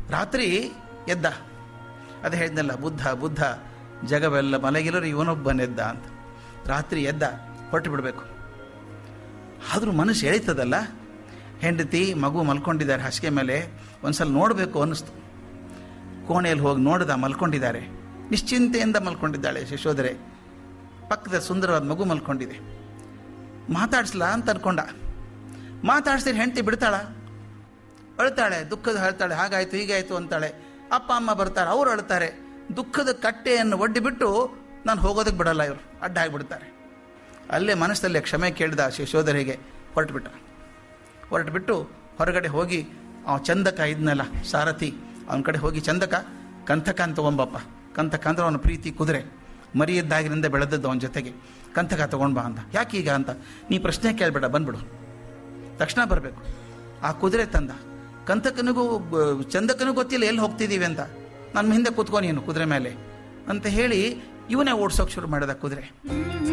ರಾತ್ರಿ ಎದ್ದ ಅದು ಹೇಳಿದ್ನಲ್ಲ ಬುದ್ಧ ಬುದ್ಧ ಜಗವೆಲ್ಲ ಮಲಗಿಲರು ಇವನೊಬ್ಬನೆದ್ದ ಅಂತ ರಾತ್ರಿ ಎದ್ದ ಹೊರಟು ಬಿಡಬೇಕು ಆದರೂ ಮನಸ್ಸು ಎಳೀತದಲ್ಲ ಹೆಂಡತಿ ಮಗು ಮಲ್ಕೊಂಡಿದ್ದಾರೆ ಹಾಸಿಗೆ ಮೇಲೆ ಒಂದ್ಸಲ ನೋಡಬೇಕು ಅನ್ನಿಸ್ತು ಕೋಣೆಯಲ್ಲಿ ಹೋಗಿ ನೋಡ್ದ ಮಲ್ಕೊಂಡಿದ್ದಾರೆ ನಿಶ್ಚಿಂತೆಯಿಂದ ಮಲ್ಕೊಂಡಿದ್ದಾಳೆ ಯಶೋಧರೆ ಪಕ್ಕದ ಸುಂದರವಾದ ಮಗು ಮಲ್ಕೊಂಡಿದೆ ಮಾತಾಡಿಸ್ಲಾ ಅಂತ ಅನ್ಕೊಂಡ ಮಾತಾಡ್ಸಿದ್ರೆ ಹೆಂಡತಿ ಬಿಡ್ತಾಳ ಅಳ್ತಾಳೆ ದುಃಖದ ಹೇಳ್ತಾಳೆ ಹಾಗಾಯ್ತು ಹೀಗಾಯ್ತು ಅಂತಾಳೆ ಅಪ್ಪ ಅಮ್ಮ ಬರ್ತಾರೆ ಅವ್ರು ಅಳ್ತಾರೆ ದುಃಖದ ಕಟ್ಟೆಯನ್ನು ಒಡ್ಡಿ ಬಿಟ್ಟು ನಾನು ಹೋಗೋದಕ್ಕೆ ಬಿಡಲ್ಲ ಇವರು ಅಡ್ಡ ಆಗಿಬಿಡ್ತಾರೆ ಅಲ್ಲೇ ಮನಸ್ಸಲ್ಲೇ ಕ್ಷಮೆ ಕೇಳಿದ ಯಶೋಧರೆಗೆ ಹೊರಟುಬಿಟ್ಟ ಹೊರಟುಬಿಟ್ಟು ಹೊರಗಡೆ ಹೋಗಿ ಅವ ಚಂದಕ ಇದ್ನಲ್ಲ ಸಾರಥಿ ಅವನ ಕಡೆ ಹೋಗಿ ಚಂದಕ ಕಂಥಕ ಅಂತ ತಗೊಂಬಪ್ಪ ಕಂಥಕ ಅಂದ್ರೆ ಅವನ ಪ್ರೀತಿ ಕುದುರೆ ಮರಿಯದ್ದಾಗಿನಿಂದ ಬೆಳೆದದ್ದು ಅವನ ಜೊತೆಗೆ ಕಂಥಕ ತಗೊಂಡ್ ಬಾ ಅಂತ ಯಾಕೆ ಈಗ ಅಂತ ನೀ ಪ್ರಶ್ನೆ ಕೇಳಬೇಡ ಬಂದ್ಬಿಡು ತಕ್ಷಣ ಬರಬೇಕು ಆ ಕುದುರೆ ತಂದ ಕಂಥಕನಿಗೂ ಗ- ಚಂದಕನಿಗೂ ಗೊತ್ತಿಲ್ಲ ಎಲ್ಲಿ ಹೋಗ್ತಿದ್ದೀವಿ ಅಂತ ನನ್ನ ಹಿಂದೆ ಕೂತ್ಕೊ ನೀನು ಕುದುರೆ ಮೇಲೆ ಅಂತ ಹೇಳಿ ಇವನೇ ಓಡ್ಸೋಕೆ ಶುರು ಮಾಡಿದ ಕುದುರೆ